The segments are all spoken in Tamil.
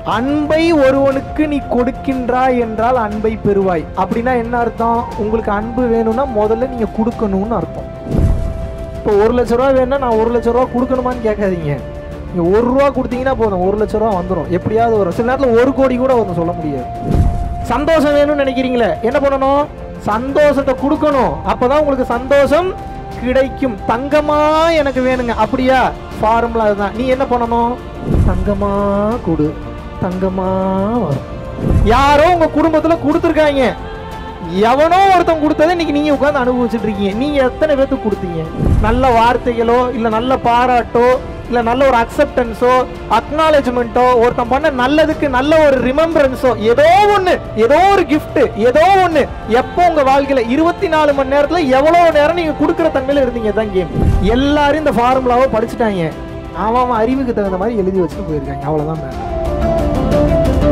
அன்பை ஒருவனுக்கு நீ கொடுக்கின்றாய் என்றால் அன்பை பெறுவாய் அப்படின்னா என்ன அர்த்தம் உங்களுக்கு அன்பு வேணும்னா முதல்ல நீங்க கொடுக்கணும்னு அர்த்தம் இப்போ ஒரு லட்ச ரூபா வேணும்னா நான் ஒரு லட்ச ரூபா கொடுக்கணுமான்னு கேட்காதீங்க நீங்க ஒரு ரூபா கொடுத்தீங்கன்னா போதும் ஒரு லட்ச ரூபா வந்துடும் எப்படியாவது வரும் சில நேரத்தில் ஒரு கோடி கூட வந்து சொல்ல முடியாது சந்தோஷம் வேணும்னு நினைக்கிறீங்களே என்ன பண்ணணும் சந்தோஷத்தை கொடுக்கணும் அப்பதான் உங்களுக்கு சந்தோஷம் கிடைக்கும் தங்கமா எனக்கு வேணுங்க அப்படியா ஃபார்முலா அதுதான் நீ என்ன பண்ணணும் தங்கமா கொடு தங்கமா வரும் யாரோ உங்க குடும்பத்துல கொடுத்துருக்காங்க எவனோ ஒருத்தன் கொடுத்ததை இன்னைக்கு நீங்க உட்கார்ந்து அனுபவிச்சுட்டு இருக்கீங்க நீங்க எத்தனை பேர்த்துக்கு கொடுத்தீங்க நல்ல வார்த்தைகளோ இல்ல நல்ல பாராட்டோ இல்ல நல்ல ஒரு அக்செப்டன்ஸோ அக்னாலேஜ்மெண்ட்டோ ஒருத்தன் பண்ண நல்லதுக்கு நல்ல ஒரு ரிமெம்பரன்ஸோ ஏதோ ஒண்ணு ஏதோ ஒரு gift ஏதோ ஒண்ணு எப்போ உங்க வாழ்க்கையில இருபத்தி நாலு மணி நேரத்துல எவ்வளவு நேரம் நீங்க கொடுக்குற தன்மையில இருந்தீங்க தான் கேம் எல்லாரும் இந்த ஃபார்முலாவை படிச்சுட்டாங்க அவன் அவன் அறிவுக்கு தகுந்த மாதிரி எழுதி வச்சுட்டு போயிருக்காங்க அவ்வளவுதான் மேடம்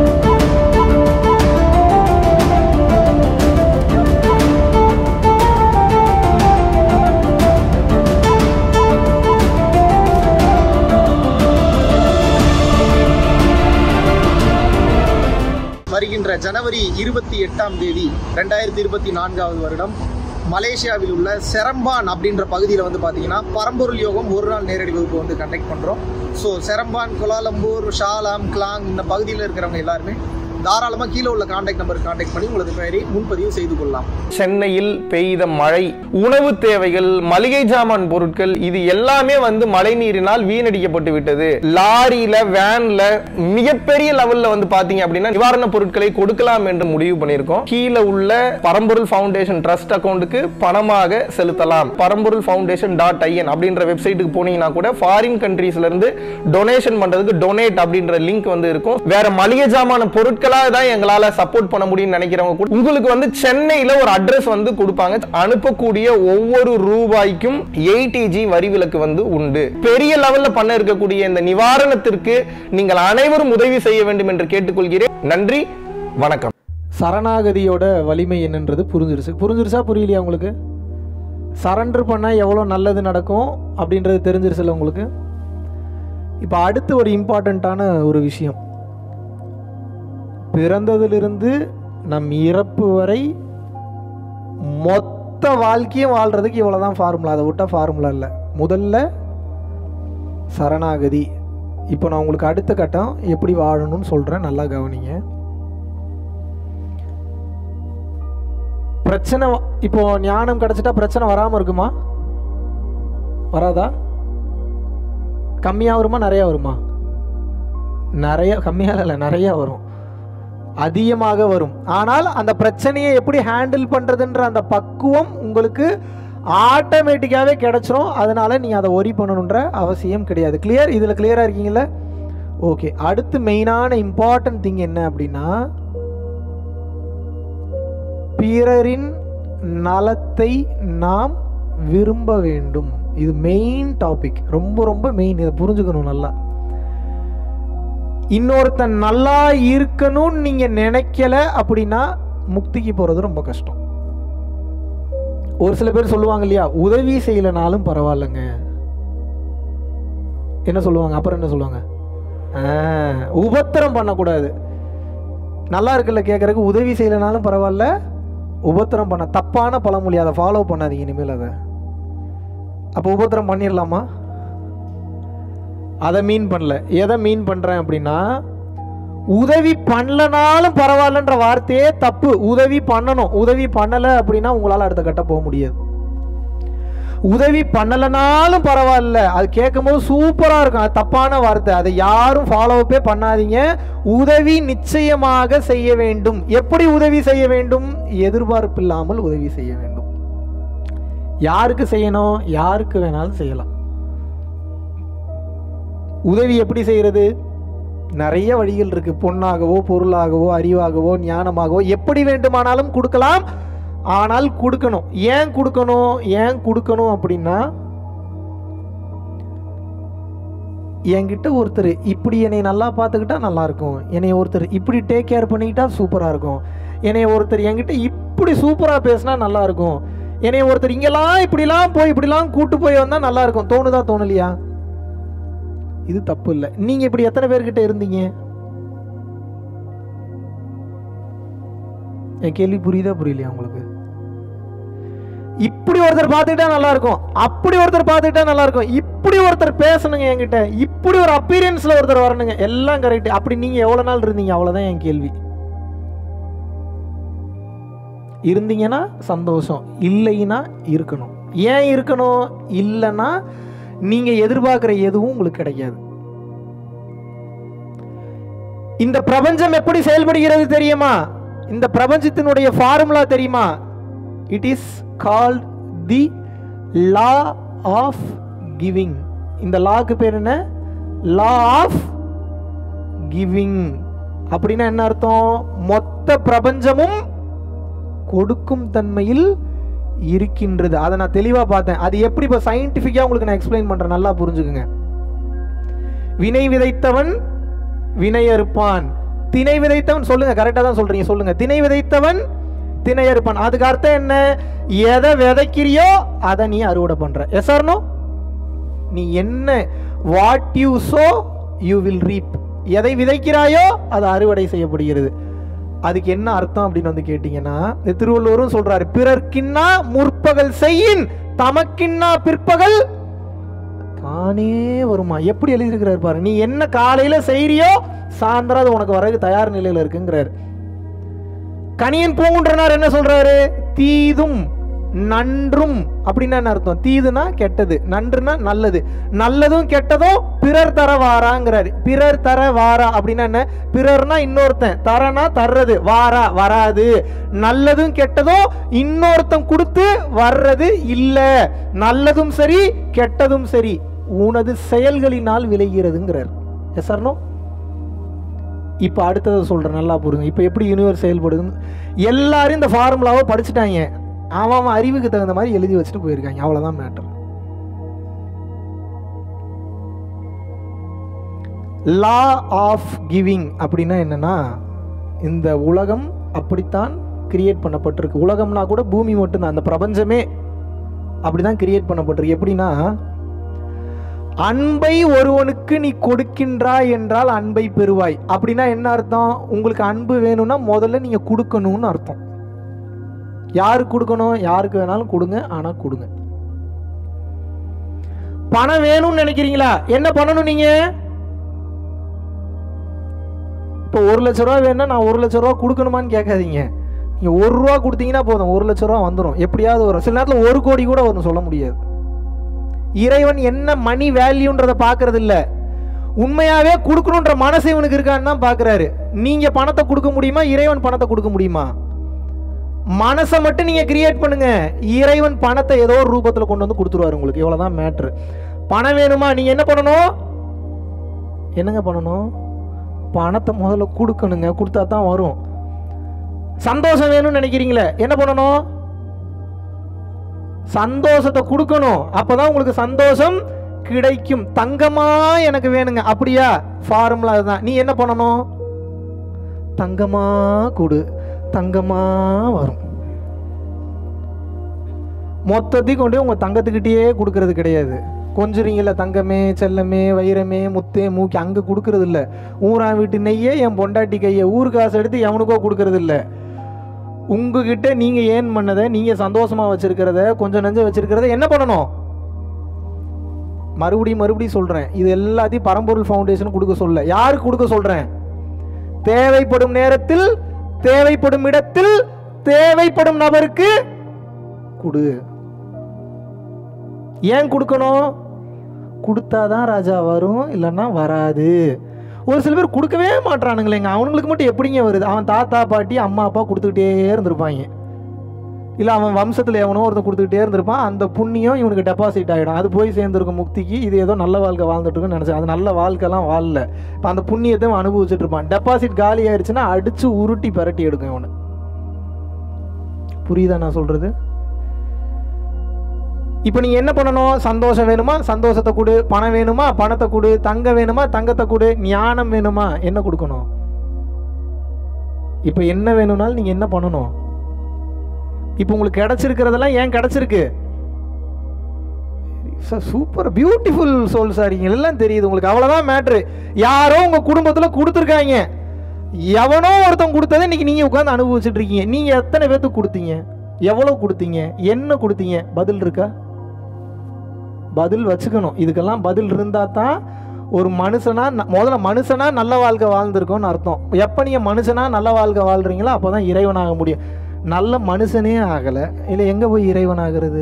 வருகின்ற ஜனவரி இருபத்தி எட்டாம் தேதி ரெண்டாயிரத்தி இருபத்தி நான்காவது வருடம் மலேசியாவில் உள்ள செரம்பான் அப்படின்ற பகுதியில் வந்து பார்த்தீங்கன்னா பரம்பொருள் யோகம் ஒரு நாள் நேரடி வகுப்பு வந்து கண்டக்ட் பண்ணுறோம் so Seremban Kuala Lumpur Shah Alam Klang இந்த பகுதியில் இருக்கிறவங்க எல்லாருமே தாராளமாக கீழே உள்ள காண்டாக்ட் நம்பருக்கு காண்டாக்ட் பண்ணி உங்களது பெயரை முன்பதிவு செய்து கொள்ளலாம் சென்னையில் பெய்த மழை உணவு தேவைகள் மளிகை ஜாமான் பொருட்கள் இது எல்லாமே வந்து மழை நீரினால் வீணடிக்கப்பட்டு விட்டது லாரியில வேன்ல மிகப்பெரிய லெவல்ல வந்து பாத்தீங்க அப்படின்னா நிவாரண பொருட்களை கொடுக்கலாம் என்று முடிவு பண்ணியிருக்கோம் கீழே உள்ள பரம்பொருள் ஃபவுண்டேஷன் ட்ரஸ்ட் அக்கௌண்ட்டுக்கு பணமாக செலுத்தலாம் பரம்பொருள் ஃபவுண்டேஷன் டாட் ஐஎன் அப்படின்ற வெப்சைட்டுக்கு போனீங்கன்னா கூட ஃபாரின் கண்ட்ரீஸ்ல இருந்து டொனேஷன் பண்றதுக்கு டொனேட் அப்படின்ற லிங்க் வந்து இருக்கும் வேற மளிகை ஜாமான பொருட்களா தான் எங்களால சப்போர்ட் பண்ண முடியும்னு நினைக்கிறவங்க கூட உங்களுக்கு வந்து சென்னையில ஒரு அட்ரஸ் வந்து கொடுப்பாங்க அனுப்பக்கூடிய ஒவ்வொரு ரூபாய்க்கும் எயிட்டிஜி வரி விலக்கு வந்து உண்டு பெரிய லெவல்ல பண்ண இருக்கக்கூடிய இந்த நிவாரணத்திற்கு நீங்கள் அனைவரும் உதவி செய்ய வேண்டும் என்று கேட்டுக்கொள்கிறேன் நன்றி வணக்கம் சரணாகதியோட வலிமை என்னன்றது புரிஞ்சிருச்சு புரிஞ்சிருச்சா புரியலையா உங்களுக்கு சரண்டர் பண்ணால் எவ்வளோ நல்லது நடக்கும் அப்படின்றது தெரிஞ்சிருச்சுல உங்களுக்கு இப்போ அடுத்து ஒரு இம்பார்ட்டண்ட்டான ஒரு விஷயம் பிறந்ததிலிருந்து நம் இறப்பு வரை மொத்த வாழ்க்கையும் வாழ்கிறதுக்கு இவ்வளோ தான் ஃபார்முலா அதை விட்டால் ஃபார்முலா இல்லை முதல்ல சரணாகதி இப்போ நான் உங்களுக்கு அடுத்த கட்டம் எப்படி வாழணும்னு சொல்கிறேன் நல்லா கவனிங்க பிரச்சனை வ- இப்போ ஞானம் கிடைச்சிட்டா பிரச்சனை வராமல் இருக்குமா வராதா கம்மியாக வருமா நிறையா வருமா நிறைய கம்மியாக இல்லை நிறையா வரும் அதிகமாக வரும் ஆனால் அந்த பிரச்சனையை எப்படி ஹேண்டில் பண்ணுறதுன்ற அந்த பக்குவம் உங்களுக்கு ஆட்டோமேட்டிக்காகவே கிடைச்சிரும் அதனால நீ அதை ஒரி பண்ணணுன்ற அவசியம் கிடையாது கிளியர் இதில் கிளியராக இருக்கீங்களா ஓகே அடுத்து மெயினான இம்பார்ட்டன்ட் திங் என்ன அப்படின்னா பிறரின் நலத்தை நாம் விரும்ப வேண்டும் இது மெயின் டாபிக் ரொம்ப ரொம்ப மெயின் இதை புரிஞ்சுக்கணும் நல்லா இன்னொருத்தன் நல்லா இருக்கணும்னு நீங்க நினைக்கல அப்படின்னா முக்திக்கு போறது ரொம்ப கஷ்டம் ஒரு சில பேர் சொல்லுவாங்க இல்லையா உதவி செய்யலைனாலும் பரவாயில்லைங்க என்ன சொல்லுவாங்க அப்புறம் என்ன சொல்லுவாங்க ஆ, உபத்திரம் பண்ணக்கூடாது நல்லா இருக்குல்ல கேட்கறதுக்கு உதவி செய்யலைனாலும் பரவாயில்ல உபத்திரம் பண்ண தப்பான பழமொழி அதை ஃபாலோ பண்ணாதீங்க இனிமேல் அதை அப்போ உபத்திரம் பண்ணிடலாமா அதை மீன் பண்ணல எதை மீன் பண்ணுறேன் அப்படின்னா உதவி பண்ணலனாலும் பரவாயில்லன்ற வார்த்தையே தப்பு உதவி பண்ணணும் உதவி பண்ணலை அப்படின்னா உங்களால் அடுத்த கட்ட போக முடியாது உதவி பண்ணலைனாலும் பரவாயில்ல அது கேட்கும்போது சூப்பராக இருக்கும் அது தப்பான வார்த்தை அதை யாரும் ஃபாலோவப்பே பண்ணாதீங்க உதவி நிச்சயமாக செய்ய வேண்டும் எப்படி உதவி செய்ய வேண்டும் எதிர்பார்ப்பு இல்லாமல் உதவி செய்ய வேண்டும் யாருக்கு செய்யணும் யாருக்கு வேணாலும் செய்யலாம் உதவி எப்படி செய்யறது நிறைய வழிகள் இருக்கு பொண்ணாகவோ பொருளாகவோ அறிவாகவோ ஞானமாகவோ எப்படி வேண்டுமானாலும் கொடுக்கலாம் ஆனால் கொடுக்கணும் ஏன் கொடுக்கணும் ஏன் கொடுக்கணும் அப்படின்னா என்கிட்ட ஒருத்தர் இப்படி என்னை நல்லா பார்த்துக்கிட்டா நல்லா இருக்கும் என்னை ஒருத்தர் இப்படி டேக் கேர் பண்ணிக்கிட்டா சூப்பராக இருக்கும் என்னை ஒருத்தர் என்கிட்ட இப்படி சூப்பராக பேசினா நல்லா இருக்கும் என்னை ஒருத்தர் இங்கெல்லாம் இப்படிலாம் போய் இப்படிலாம் கூட்டு போய் வந்தால் நல்லா இருக்கும் தோணுதா தோணலையா இது தப்பு இல்லை நீங்கள் இப்படி எத்தனை பேர்கிட்ட இருந்தீங்க என் கேள்வி புரியுதா புரியலையா உங்களுக்கு இப்படி ஒருத்தர் பார்த்துக்கிட்டா நல்லா இருக்கும் அப்படி ஒருத்தர் பார்த்துக்கிட்டா நல்லா இருக்கும் இப்படி ஒருத்தர் பேசணுங்க என்கிட்ட இப்படி ஒரு அப்பீரியன்ஸ்ல ஒருத்தர் வரணுங்க எல்லாம் கரெக்ட் அப்படி நீங்க எவ்வளவு நாள் இருந்தீங்க அவ்வளவுதான் என் கேள்வி இருந்தீங்கன்னா சந்தோஷம் இல்லைன்னா இருக்கணும் ஏன் இருக்கணும் இல்லைன்னா நீங்க எதிர்பார்க்குற எதுவும் உங்களுக்கு கிடைக்காது இந்த பிரபஞ்சம் எப்படி செயல்படுகிறது தெரியுமா இந்த பிரபஞ்சத்தினுடைய ஃபார்முலா தெரியுமா it is called the law of giving இந்த லாக்கு பேர் என்ன லா ஆஃப் கிவிங் அப்படின்னா என்ன அர்த்தம் மொத்த பிரபஞ்சமும் கொடுக்கும் தன்மையில் இருக்கின்றது அதை நான் தெளிவாக பார்த்தேன் அது எப்படி இப்போ சயின்டிஃபிக்காக உங்களுக்கு நான் எக்ஸ்பிளைன் பண்ணுறேன் நல்லா புரிஞ்சுக்குங்க வினை விதைத்தவன் வினை அறுப்பான் திணை விதைத்தவன் சொல்லுங்க கரெக்டாக தான் சொல்றீங்க சொல்லுங்க திணை விதைத்தவன் திணை அறுப்பான் அதுக்கு அர்த்தம் என்ன எதை விதைக்கிறியோ அதை நீ அறுவடை பண்ற எஸ் ஆர் நோ நீ என்ன what you sow you will reap எதை விதைக்கிறாயோ அது அறுவடை செய்யப்படுகிறது அதுக்கு என்ன அர்த்தம் அப்படின்னு வந்து கேட்டீங்கன்னா இந்த திருவள்ளுவரும் சொல்றாரு பிறர்க்கின்னா முற்பகல் செய்யின் தமக்கின்னா பிற்பகல் தானே வருமா எப்படி எழுதியிருக்கிறாரு பாரு நீ என்ன காலையில செய்றியோ சாயந்தரம் அது உனக்கு வரது தயார் நிலையில இருக்குங்கிறாரு கணியன் பூங்குன்றனார் என்ன சொல்றாரு தீதும் நன்றும் அப்படின்னா என்ன அர்த்தம் தீதுனா கெட்டது நன்றுனா நல்லது நல்லதும் கெட்டதும் பிறர் தர வாராங்கிறாரு பிறர் தர வாரா அப்படின்னா என்ன பிறர்னா இன்னொருத்தன் தரனா தர்றது வாரா வராது நல்லதும் கெட்டதும் இன்னொருத்தன் கொடுத்து வர்றது இல்ல நல்லதும் சரி கெட்டதும் சரி உனது செயல்களினால் விளைகிறதுங்கிறார் எஸ் நோ இப்போ அடுத்ததை சொல்கிறேன் நல்லா புரியுங்க இப்போ எப்படி யூனிவர்ஸ் செயல்படுதுன்னு எல்லாரும் இந்த ஃபார்முலாவை படிச்சுட்டாங்க அவன் அவன் அறிவுக்கு தகுந்த மாதிரி எழுதி வச்சுட்டு போயிருக்காங்க அவ்வளோதான் மேட்டர் லா ஆஃப் கிவிங் அப்படின்னா என்னன்னா இந்த உலகம் அப்படித்தான் கிரியேட் பண்ணப்பட்டிருக்கு உலகம்னா கூட பூமி மட்டும்தான் அந்த பிரபஞ்சமே அப்படிதான் கிரியேட் பண்ணப்பட்டிருக்கு எப்படின்னா அன்பை ஒருவனுக்கு நீ கொடுக்கின்றாய் என்றால் அன்பை பெறுவாய் அப்படின்னா என்ன அர்த்தம் உங்களுக்கு அன்பு வேணும்னா முதல்ல நீங்க கொடுக்கணும்னு அர்த்தம் யாருக்கு கொடுக்கணும் யாருக்கு வேணாலும் கொடுங்க ஆனா கொடுங்க பணம் வேணும்னு நினைக்கிறீங்களா என்ன பண்ணணும் நீங்க இப்போ ஒரு லட்ச ரூபா வேணும்னா நான் ஒரு லட்ச ரூபா கொடுக்கணுமான்னு கேட்காதீங்க நீங்க ஒரு ரூபா கொடுத்தீங்கன்னா போதும் ஒரு லட்ச ரூபா வந்துடும் எப்படியாவது வரும் சில நேரத்தில் ஒரு கோடி கூட வரும் சொல்ல முடியாது இறைவன் என்ன மணி வேல்யூன்றத பார்க்கறது இல்ல உண்மையாவே கொடுக்கணுன்ற மனசு இவனுக்கு இருக்கான்னு தான் பார்க்கறாரு நீங்க பணத்தை கொடுக்க முடியுமா இறைவன் பணத்தை கொடுக்க முடியுமா மனசை மட்டும் நீங்க கிரியேட் பண்ணுங்க இறைவன் பணத்தை ஏதோ ஒரு ரூபத்துல கொண்டு வந்து கொடுத்துருவாரு உங்களுக்கு இவ்வளவுதான் மேட்ரு பணம் வேணுமா நீங்க என்ன பண்ணணும் என்னங்க பண்ணணும் பணத்தை முதல்ல கொடுக்கணுங்க கொடுத்தா தான் வரும் சந்தோஷம் வேணும்னு நினைக்கிறீங்களே என்ன பண்ணணும் சந்தோஷத்தை கொடுக்கணும் அப்பதான் உங்களுக்கு சந்தோஷம் கிடைக்கும் தங்கமா எனக்கு வேணுங்க அப்படியா ஃபார்முலா அதுதான் நீ என்ன பண்ணணும் தங்கமா கொடு தங்கமா வரும் மொத்தத்தையும் கொண்டு போய் உங்க தங்கத்துக்கிட்டே கொடுக்கறது கிடையாது கொஞ்சுறீங்கல்ல தங்கமே செல்லமே வைரமே முத்தே மூக்கி அங்கே கொடுக்கறது இல்ல ஊரா வீட்டு நெய்யே என் பொண்டாட்டி கையை ஊர் காசு எடுத்து எவனுக்கோ கொடுக்கறது இல்லை உங்ககிட்ட நீங்க ஏன் பண்ணதை நீங்க சந்தோஷமா வச்சிருக்கிறத கொஞ்சம் நெஞ்சம் வச்சிருக்கிறத என்ன பண்ணணும் மறுபடியும் மறுபடியும் சொல்றேன் இது எல்லாத்தையும் பரம்பொருள் ஃபவுண்டேஷன் கொடுக்க சொல்ல யாருக்கு கொடுக்க சொல்றேன் தேவைப்படும் நேரத்தில் தேவைப்படும் இடத்தில் தேவைப்படும் நபருக்கு கொடு ஏன் கொடுக்கணும் கொடுத்தாதான் ராஜா வரும் இல்லைன்னா வராது ஒரு சில பேர் கொடுக்கவே மாட்றானுங்களேங்க அவனுங்களுக்கு மட்டும் எப்படிங்க வருது அவன் தாத்தா பாட்டி அம்மா அப்பா கொடுத்துக்கிட்டே இருந்திருப்பாங்க இல்லை அவன் வம்சத்தில் எவனோ ஒருத்தன் கொடுத்துக்கிட்டே இருந்திருப்பான் அந்த புண்ணியம் இவனுக்கு டெபாசிட் ஆகிடும் அது போய் சேர்ந்துருக்கும் முக்திக்கு இது ஏதோ நல்ல வாழ்க்கை வாழ்ந்துட்டு இருக்குன்னு நினச்சேன் அது நல்ல வாழ்க்கைலாம் வாழல இப்போ அந்த புண்ணியத்தை அவன் அனுபவிச்சுட்டு இருப்பான் டெபாசிட் காலி ஆயிடுச்சுன்னா அடிச்சு உருட்டி பரட்டி எடுக்கும் இவனு புரியுதா நான் சொல்றது இப்போ நீங்க என்ன பண்ணணும் சந்தோஷம் வேணுமா சந்தோஷத்தை கொடு பணம் வேணுமா பணத்தை கொடு தங்கம் வேணுமா தங்கத்தை கொடு ஞானம் வேணுமா என்ன கொடுக்கணும் இப்போ என்ன வேணும்னாலும் நீங்க என்ன பண்ணணும் இப்போ உங்களுக்கு கிடைச்சிருக்கிறதெல்லாம் ஏன் கிடைச்சிருக்கு சூப்பர் பியூட்டிஃபுல் சோல் சார் எல்லாம் தெரியுது உங்களுக்கு அவ்வளோதான் மேட்ரு யாரோ உங்க குடும்பத்தில் கொடுத்துருக்காங்க எவனோ ஒருத்தன் கொடுத்ததை இன்னைக்கு நீங்க உட்காந்து அனுபவிச்சுட்டு இருக்கீங்க நீங்க எத்தனை பேர்த்துக்கு கொடுத்தீங்க எவ்வளவு கொடுத்தீங்க என்ன கொடுத்தீங்க பதில் இருக்கா பதில் வச்சுக்கணும் இதுக்கெல்லாம் பதில் இருந்தா தான் ஒரு மனுஷனா ந- முதல்ல மனுஷனா நல்ல வாழ்க்கை வாழ்ந்திருக்கோம்னு அர்த்தம் எப்போ நீங்கள் மனுஷனா நல்ல வாழ்க்கை வாழ்றீங்களோ அப்போ தான் இறைவனாக முடியும் நல்ல மனுஷனே ஆகலை இல்லை எங்கே போய் இறைவன் ஆகிறது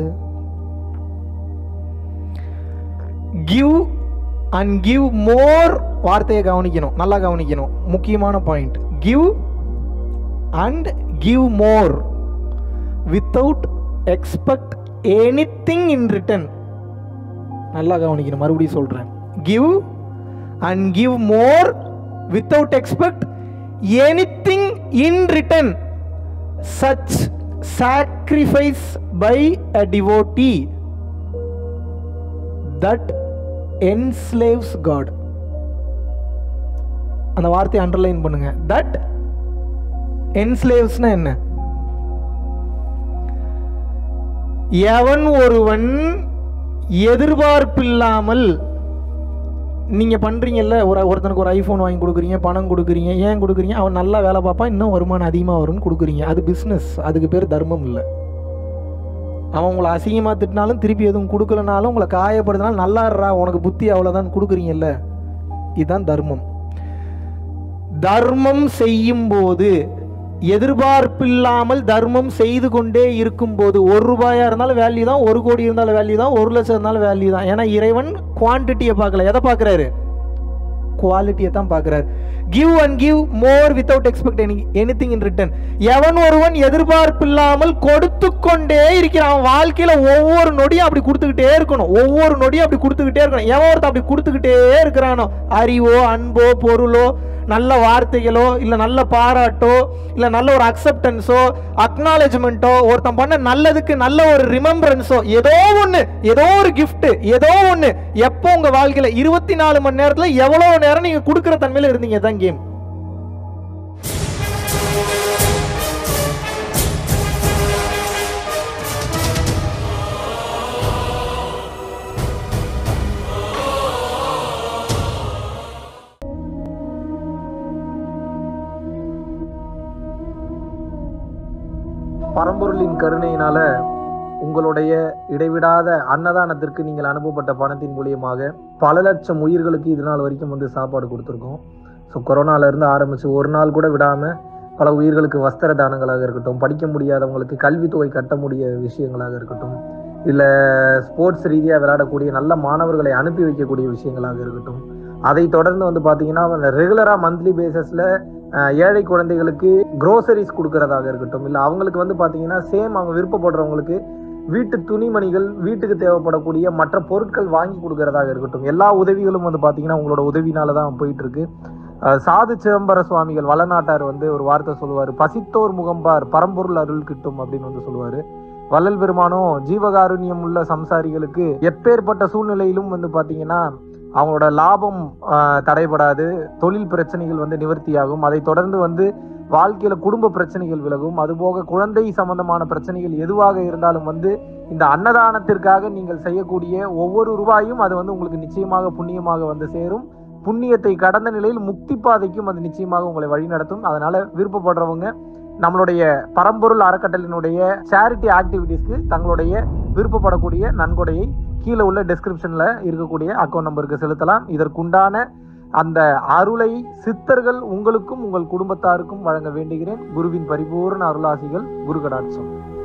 கிவ் அண்ட் கிவ் மோர் வார்த்தையை கவனிக்கணும் நல்லா கவனிக்கணும் முக்கியமான point give and give more without expect anything in return நல்லா கவனிக்கணும் மறுபடியும் சொல்கிறேன் give and give more without expect anything in return such sacrifice by a devotee that enslaves God அந்த வார்த்தையை அண்டர்லைன் பண்ணுங்க தட் என்ஸ்லேவ்ஸ்னா என்ன எவன் ஒருவன் எதிர்பார்ப்பில்லாமல் நீங்கள் பண்ணுறீங்கல்ல ஒரு ஒருத்தனுக்கு ஒரு ஐஃபோன் வாங்கி கொடுக்குறீங்க பணம் கொடுக்குறீங்க ஏன் கொடுக்குறீங்க அவன் நல்லா வேலை பார்ப்பான் இன்னும் வருமானம் அதிகமாக வரும்னு கொடுக்குறீங்க அது பிஸ்னஸ் அதுக்கு பேர் தர்மம் இல்லை அவன் உங்களை அசிங்கமாக திட்டினாலும் திருப்பி எதுவும் கொடுக்கலனாலும் உங்களை காயப்படுத்தினாலும் நல்லா இருடா உனக்கு புத்தி அவ்வளோதான் கொடுக்குறீங்கல்ல இதுதான் தர்மம் தர்மம் செய்யும் போது எதிர்பார்ப்பில்லாமல் தர்மம் செய்து கொண்டே இருக்கும்போது ஒரு ரூபாயா இருந்தாலும் வேல்யூ தான் ஒரு கோடி இருந்தாலும் வேல்யூ தான் ஒரு லட்சம் இருந்தாலும் வேல்யூ தான் ஏன்னா இறைவன் குவான்டிட்டியை பார்க்கல எதை பார்க்குறாரு குவாலிட்டியை தான் பார்க்குறாரு give and give more without expect any anything in return எவன் ஒருவன் எதிர்பார்ப்பில்லாமல் கொடுத்து கொண்டே இருக்கிறான் அவன் வாழ்க்கையில ஒவ்வொரு நொடியும் அப்படி கொடுத்துக்கிட்டே இருக்கணும் ஒவ்வொரு நொடியும் அப்படி கொடுத்துக்கிட்டே இருக்கணும் எவன் ஒருத்தன் அப்படி கொடுத்துக்கிட்டே இருக்கிறானோ அறிவோ அன்போ பொருளோ நல்ல வார்த்தைகளோ இல்லை நல்ல பாராட்டோ இல்லை நல்ல ஒரு அக்செப்டன்ஸோ அக்னாலேஜ்மெண்ட்டோ ஒருத்தன் பண்ண நல்லதுக்கு நல்ல ஒரு ரிமெம்பரன்ஸோ ஏதோ ஒன்று ஏதோ ஒரு gift ஏதோ ஒன்று எப்போ உங்கள் வாழ்க்கையில் இருபத்தி நாலு மணி நேரத்தில் எவ்வளோ நேரம் நீங்கள் கொடுக்குற தன்மையில் இருந்தீங்க தான் கேம் பரம்பொருளின் கருணையினால உங்களுடைய இடைவிடாத அன்னதானத்திற்கு நீங்கள் அனுப்பப்பட்ட பணத்தின் மூலியமாக பல லட்சம் உயிர்களுக்கு இது நாள் வரைக்கும் வந்து சாப்பாடு கொடுத்துருக்கோம் ஸோ கொரோனால இருந்து ஆரம்பிச்சு ஒரு நாள் கூட விடாம பல உயிர்களுக்கு வஸ்திர தானங்களாக இருக்கட்டும் படிக்க முடியாதவங்களுக்கு கல்வித்தொகை கட்ட முடிய விஷயங்களாக இருக்கட்டும் இல்லை ஸ்போர்ட்ஸ் ரீதியாக விளையாடக்கூடிய நல்ல மாணவர்களை அனுப்பி வைக்கக்கூடிய விஷயங்களாக இருக்கட்டும் அதை தொடர்ந்து வந்து பார்த்தீங்கன்னா ரெகுலராக மந்த்லி பேசிஸில் ஏழை குழந்தைகளுக்கு க்ரோசரிஸ் கொடுக்கறதாக இருக்கட்டும் இல்லை அவங்களுக்கு வந்து பார்த்தீங்கன்னா சேம் அவங்க விருப்பப்படுறவங்களுக்கு வீட்டு துணிமணிகள் வீட்டுக்கு தேவைப்படக்கூடிய மற்ற பொருட்கள் வாங்கி கொடுக்கறதாக இருக்கட்டும் எல்லா உதவிகளும் வந்து பார்த்தீங்கன்னா உங்களோட உதவினால தான் போயிட்டு இருக்கு அஹ் சாது சிதம்பர சுவாமிகள் வளநாட்டார் வந்து ஒரு வார்த்தை சொல்லுவார் பசித்தோர் முகம்பார் பரம்பொருள் அருள் கிட்டும் அப்படின்னு வந்து சொல்லுவார் வள்ளல் பெருமானும் ஜீவகாருண்யம் உள்ள சம்சாரிகளுக்கு எப்பேற்பட்ட சூழ்நிலையிலும் வந்து பார்த்தீங்கன்னா அவங்களோட லாபம் ஆஹ், தடைபடாது தொழில் பிரச்சனைகள் வந்து நிவர்த்தியாகும் அதை தொடர்ந்து வந்து வாழ்க்கையில குடும்ப பிரச்சனைகள் விலகும் அதுபோக குழந்தை சம்பந்தமான பிரச்சனைகள் எதுவாக இருந்தாலும் வந்து இந்த அன்னதானத்திற்காக நீங்கள் செய்யக்கூடிய ஒவ்வொரு ரூபாயும் அது வந்து உங்களுக்கு நிச்சயமாக புண்ணியமாக வந்து சேரும் புண்ணியத்தை கடந்த நிலையில் முக்தி பாதைக்கும் அது நிச்சயமாக உங்களை வழிநடத்தும் அதனால விருப்பப்படுறவங்க நம்மளுடைய பரம்பொருள் அறக்கட்டளினுடைய சேரிட்டி ஆக்டிவிட்டீஸ்க்கு தங்களுடைய விருப்பப்படக்கூடிய நன்கொடையை கீழே உள்ள டெஸ்கிரிப்ஷன்ல இருக்கக்கூடிய அக்கௌண்ட் நம்பருக்கு செலுத்தலாம் இதற்குண்டான அந்த அருளை சித்தர்கள் உங்களுக்கும் உங்கள் குடும்பத்தாருக்கும் வழங்க வேண்டுகிறேன் குருவின் பரிபூர்ண அருளாசிகள் குரு கடாட்சம்